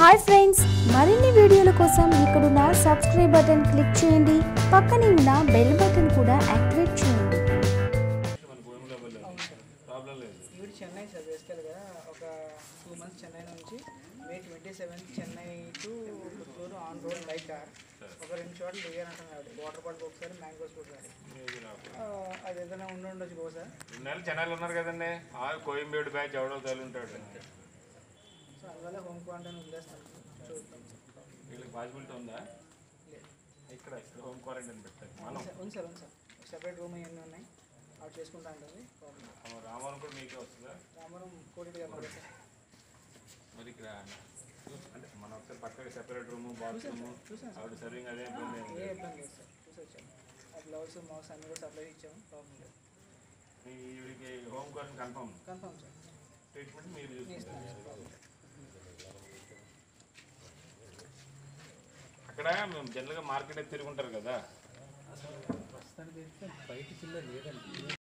Hi friends మరిన్ని వీడియోల కోసం ఇక్కడున్న సబ్స్క్రైబ్ బటన్ క్లిక్ చేయండి పక్కనే ఉన్న బెల్ బటన్ కూడా యాక్టివేట్ చేయండి మన భూమిలో ప్రాబ్లం లేదు ఈవిడ చెన్నై సార్ బేసికల్గా ఒక టూ మంత్స్ చెన్నై నుంచి May twenty seventh Chennai to Puttur on road by car ఒక రెండు చోట్ల దిగానంటున్నాడు వాటర్ పార్క్ ఒకసారి మ్యాంగోస్ ఒకసారి మీది నాకు. ఆ, అది ఏదైనా ఉండి ఉండొచ్చు బహుశా రెండు నెలలు చెన్నైలో ఉన్నారు కదండి ఆ కోయంబేడు బ్యాచ్ ఎవడో తేలుంటాడు సో అందువల్ల హోమ్ క్వారంటైన్ వదిలేస్తాను చూద్దాం వీళ్ళకి పాసిబిలిటీ ఉందా లేదు ఇక్కడ ఇక్కడ హోమ్ క్వారంటైన్ పెట్టారు మనం ఉంది సార్ ఉంది సార్ ఉంది సార్ సెపరేట్ రూమ్ ఇవన్నీ ఉన్నాయి అవి చేసుకుంటా ఉంటుంది ప్రాబ్లం ఆ రామవరం కూడా మీకే వస్తుందా రామవరం కోటి గారు సార్ మరి ఇక్కడ అంటే మనం ఒకసారి పక్కన సెపరేట్ రూమ్ బాత్రూమ్ చూసాను సార్ ఆవిడ సర్వింగ్ అదే ఇబ్బంది ఏం ఏ లేదు. ఇబ్బంది లేదు సార్ చూసి వచ్చాము ఆ గ్లౌస్ మాస్క్ అన్ని కూడా సప్లై ఇచ్చాము ప్రాబ్లం లేదు మీ ఈవిడికి home quarantine confirm confirm sir treatment మీరు నేను చూసుకుంటారు ఇస్తాను సార్ ప్రాబ్లం అక్కడ మేము జనరల్గా మార్కెట్ తిరుగుంటారు కదా ప్రస్తుతానికి అయితే బయట చిల్లర లేదండి